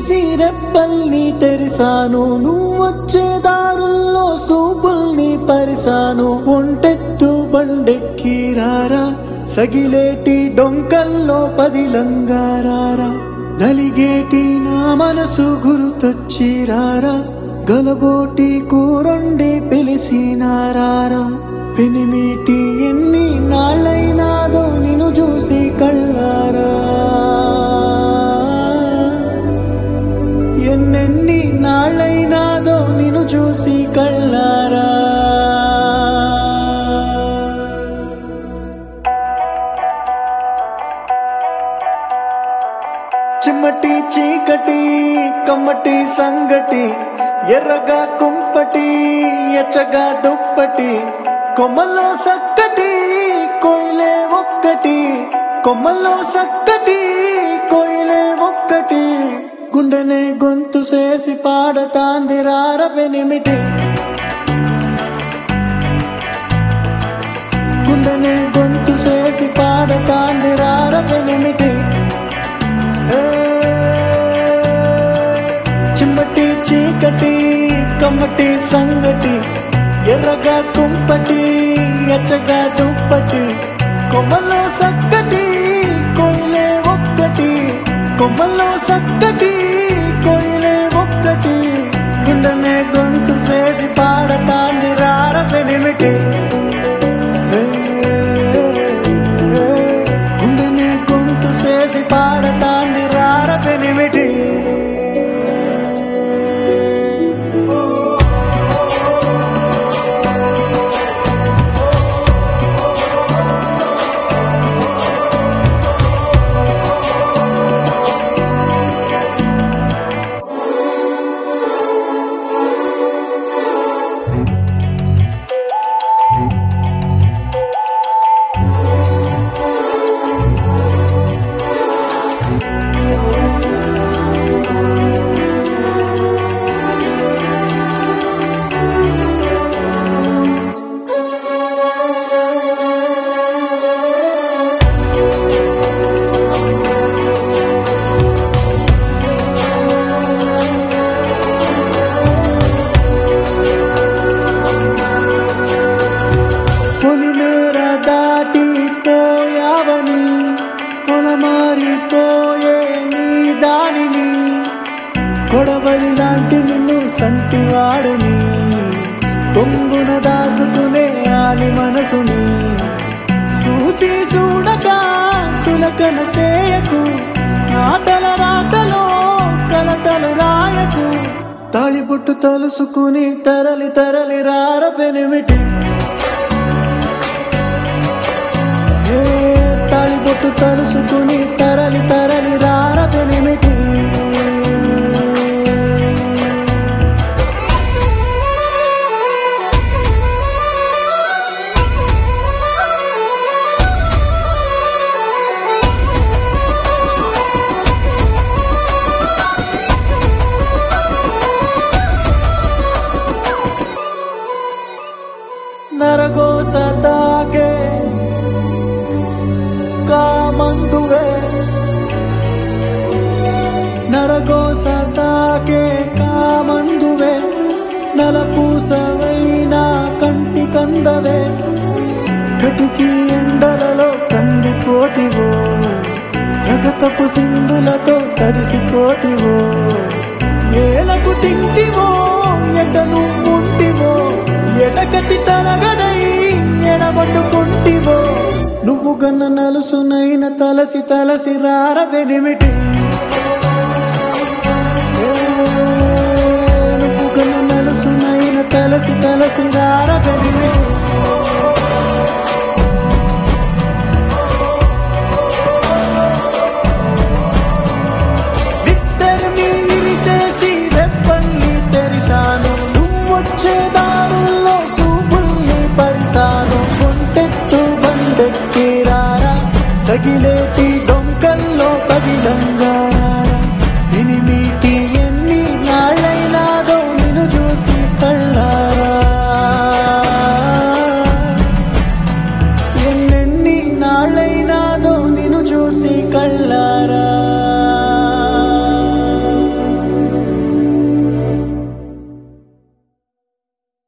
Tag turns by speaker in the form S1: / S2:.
S1: చేసి రెప్పల్ని తెరిసాను నువ్వు వచ్చే దారుల్లో సూపుల్ని పరిసాను ఒంటెత్తు బండెక్కి రారా సగిలేటి డొంకల్లో పదిలంగారారా నలిగేటి నా మనసు గురుతొచ్చి రారా గలబోటి కూరండి పిలిసినారారా పెనిమిటి ఎన్ని నాళ్ళైనాదో నిన్ను చూసి కళ్ళారా ఎన్నెన్ని నాళ్ళైనాదో నిన్ను చూసి కళ్ళారా చిమ్మటి చీకటి కమ్మటి సంగటి ఎర్రగా కుంపటి ఎచ్చగా దుప్పటి కొమ్మల్లో సక్కటి కోయిలే ఒక్కటి కొమ్మల్లో సక్కటి కోయిలే ఒక్కటి గుండెనే గొంతు చేసి పాడతాంది రార పెనిమిటి గుండెనే గొంతు చేసి పాడతాంది రార పెనిమిటి ఏ, చిమ్మటి చీకటి కమ్మటి సంగటి ఎర్రగా కుంపటి ఎచ్చగా దుప్పటి కొమ్మల్లో సక్కటి కోయిలే ఒక్కటి కొమ్మల్లో సక్కటి కోయిలే ఒక్కటి గుండెనే గొంతు చేసి పాడతాంది రార పెనిమిటి ఏ, గుండెనే గొంతు చేసి పాడతాంది రార పెనిమిటి పొలిమేర దాటి పోయావని పొలమారిపోయే నీ దానిని కొడవలి లాంటి నిన్ను సంటివాడని పొంగున దాసుకునే ఆలి మనసుని చూసి చూడక సులకన సేయకు నాటల రాతలో కలతలు రాయకు తాళిబొట్టు తలుసుకుని తరలి తరలి రార పెనిమిటి ఏ తాళిబొట్టు తలుసుకుని తరలి తరలి రార పెనిమిటి నరగోస తాకే కామందువే నరగోస తాకే కామందువే నలపూసవైన కంటి కందవే కటికి ఎండలలో కందిపోతివో రగతపు సింధులతో తడిసిపోతివో ఏలకు తింటివో ఎట నువ్వుంటివో ఎడకతి తలగడై ఎడబట్టుకుంటివో నువ్వు గన్న నలుసునైన తలసి తలసి రార బెనిమిటి ఏ, నువ్వు గన్న నలుసునైన తలసి తలసి రార బెనిమిటి విత్తర్ని ఇరిసేసి రెప్పల్ని తెరిసాను నువ్వొచ్చే దారుల్లో సూపుల్ని పరిసాను ఒంటెత్తు బండెక్కి రారా సగిలేటి డో